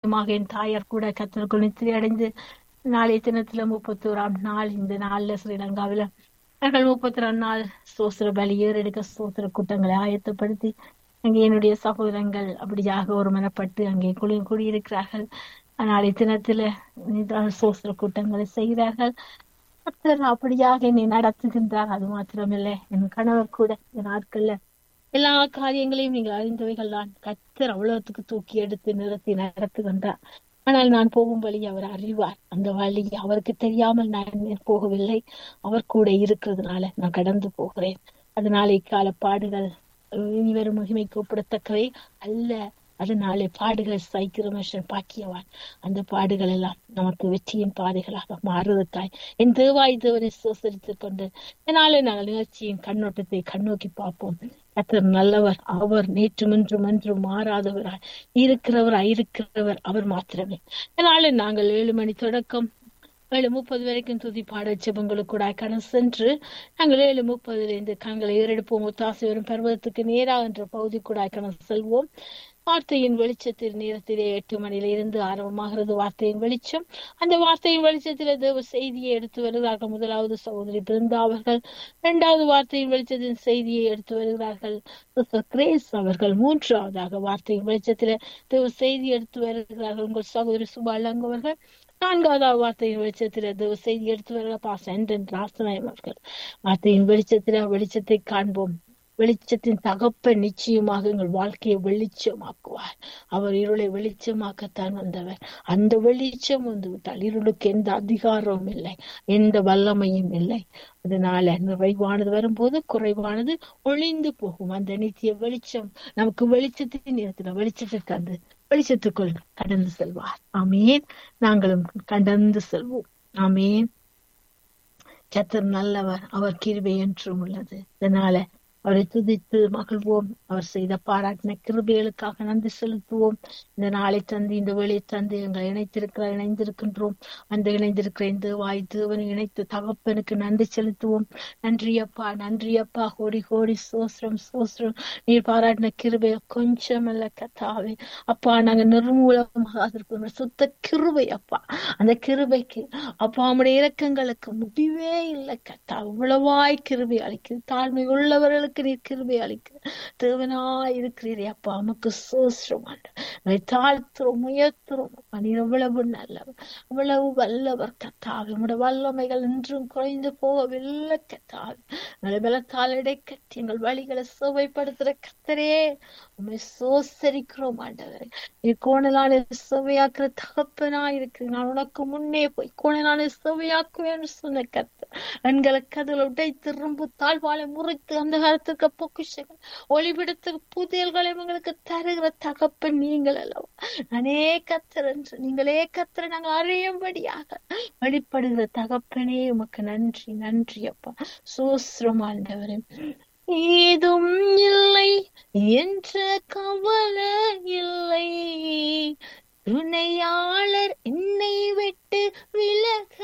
விசேஷமாக என் தாயார் கூட கத்தருக்குள் நித்திரை அடைந்து நாளைய தினத்துல முப்பத்தோராம் நாள் இந்த நாள்ல ஸ்ரீலங்காவில அவர்கள் முப்பத்தி ரெண்டு நாள் சோத்திர பலி ஏறெடுக்க சோத்திர கூட்டங்களை ஆயத்தப்படுத்தி அங்கே என்னுடைய சகோதரங்கள் அப்படியாக ஒரு மனப்பட்டு அங்கே குடி குடியிருக்கிறார்கள் நாளைய தினத்துல நிதான சோத்திர கூட்டங்களை செய்கிறார்கள் கர்த்தர் அப்படியாக என்னை நடத்துகின்றார் அது மாத்திரமில்லை என் கணவர் கூட இந்த நாட்கள்ல எல்லா காரியங்களையும் நீங்கள் அறிந்தவைகள் தான் கர்த்தர் அவ்வளவுக்கு தூக்கி எடுத்து நிறுத்தி நடத்துகின்றார் ஆனால் நான் போகும் வழி அவர் அறிவார் அந்த வழி அவருக்கு தெரியாமல் நான் போகவில்லை அவர் கூட இருக்கிறதுனால நான் கடந்து போகிறேன் அதனால இக்கால பாடுகள் இனி வரும் மகிமைக்கு ஒப்பிடத்தக்கவை அல்ல அதனாலே பாடுகள் சைக்கிற மனுஷன் பாக்கியவான் அந்த பாடுகள் எல்லாம் நமக்கு வெற்றியின் பாதைகளாக மாறுவதற்காய் என் தேவாய் தேவனை சோசரித்துக் கொண்டு இதனாலே நாங்கள் நிகழ்ச்சியின் கண்ணோட்டத்தை கண்ணோக்கி பார்ப்போம் கத்தர் நல்லவர் அவர் நேற்றும் இன்றும் என்றும் மாறாதவராய் இருக்கிறவராய் இருக்கிறவர் அவர் மாத்திரமே இதனால நாங்கள் ஏழு மணி தொடக்கம் ஏழு முப்பது வரைக்கும் துதி பாட ஜெபங்களுக்கு கூட கடன் சென்று நாங்கள் ஏழு முப்பதுல இருந்து கண்களை ஏறெடுப்போம் ஒத்தாசை வரும் பர்வதத்துக்கு நேராக என்ற பகுதி கூட கடன் செல்வோம் வார்த்தையின் வெளிச்சத்தில் நேரத்திலே எட்டு மணியில இருந்து ஆரம்பமாகிறது வார்த்தையின் வெளிச்சம் அந்த வார்த்தையின் வெளிச்சத்தில தேவ செய்தியை எடுத்து வருகிறார்கள் முதலாவது சகோதரி பிருந்தா அவர்கள் இரண்டாவது வார்த்தையின் வெளிச்சத்தின் செய்தியை எடுத்து வருகிறார்கள் கிரேஸ் அவர்கள் மூன்றாவதாக வார்த்தையின் வெளிச்சத்தில தேவ செய்தி எடுத்து வருகிறார்கள் உங்கள் சகோதரி சுபாலங்க அவர்கள் நான்காவது வார்த்தையின் வெளிச்சத்தில தேவ செய்தி எடுத்து வருகிற பாசன் ராசநாயம் அவர்கள் வார்த்தையின் வெளிச்சத்தில வெளிச்சத்தை காண்போம் வெளிச்சத்தின் தகப்ப நிச்சயமாக எங்கள் வாழ்க்கையை வெளிச்சமாக்குவார் அவர் இருளை வெளிச்சமாக்கத்தான் வந்தவர் அந்த வெளிச்சம் வந்து விட்டால் இருளுக்கு எந்த அதிகாரமும் இல்லை எந்த வல்லமையும் இல்லை அதனால நிறைவானது வரும்போது குறைவானது ஒளிந்து போகும் அந்த நித்திய வெளிச்சம் நமக்கு வெளிச்சத்தின் நேரத்துல வெளிச்சத்தை தந்து வெளிச்சத்துக்குள் கடந்து செல்வார் ஆமேன் நாங்களும் கடந்து செல்வோம் ஆமேன் கத்தர் நல்லவர் அவர் கிருபை என்றும் உள்ளது இதனால அவரை துதித்து மகிழ்வோம் அவர் செய்த பாராட்டின கிருபைகளுக்காக நன்றி செலுத்துவோம் இந்த நாளை தந்து இந்த வேலையை தந்து எங்களை இணைத்திருக்கிற இணைந்திருக்கின்றோம் அந்த இணைந்திருக்கிற இந்த வாய் தேவனை இணைத்து தகப்பனுக்கு நன்றி செலுத்துவோம் நன்றி அப்பா நன்றி அப்பா கோடி கோடி சோஸ்ரம் சோஸ்ரம் நீர் பாராட்டின கிருபைய கொஞ்சம் அல்ல கத்தாவே அப்பா நாங்க நிர்மூலமாக இருக்கிறோம் சுத்த கிருபை அப்பா அந்த கிருபைக்கு அப்பா நம்முடைய இறக்கங்களுக்கு முடிவே இல்லை கத்தா இவ்வளவாய் கிருபை அளிக்குது தாழ்மை உள்ளவர்களுக்கு நீர் கிருபை அளிக்குது தேவனாய் இருக்கிறீரே அப்பா நமக்கு சோஸ்ரம் தாழ்த்துறோம் உயர்த்துறோம் நீர் எவ்வளவு நல்லவர் அவ்வளவு வல்லவர் கத்தாவே உடைய வல்லமைகள் இன்றும் குறைந்து போகவில்லை கத்தாவே எங்களை பலத்தால் இடைக்கட்டி எங்கள் வழிகளை சுவைப்படுத்துற கத்தரே உண்மை சோசரிக்கிறோம் ஆண்டவரே நீ கோணலான சுவையாக்குற தகப்பனா இருக்கு நான் உனக்கு முன்னே போய் கோணலான சுவையாக்குவேன்னு சொன்ன கத்த எங்களை கதில் உடை திரும்பு தாழ்வாளை முறைத்து அந்த காலத்துக்கு பொக்கிஷங்கள் ஒளிபிடத்துக்கு புதியல்களை உங்களுக்கு தருகிற தகப்பன் நீங்கள் அல்லவா நானே கத்தர் என்று நீங்களே கத்தரை நாங்கள் அறியும்படியாக வெளிப்படுகிற தகப்பனே உமக்கு நன்றி நன்றி அப்பா சோஸ்ரமாண்டவரே ஏதும் இல்லை என்ற கவலை இல்லை துணையாளர் என்னை விட்டு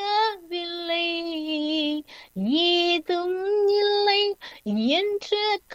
விலகவில்லை ஏதும் இல்லை என்ற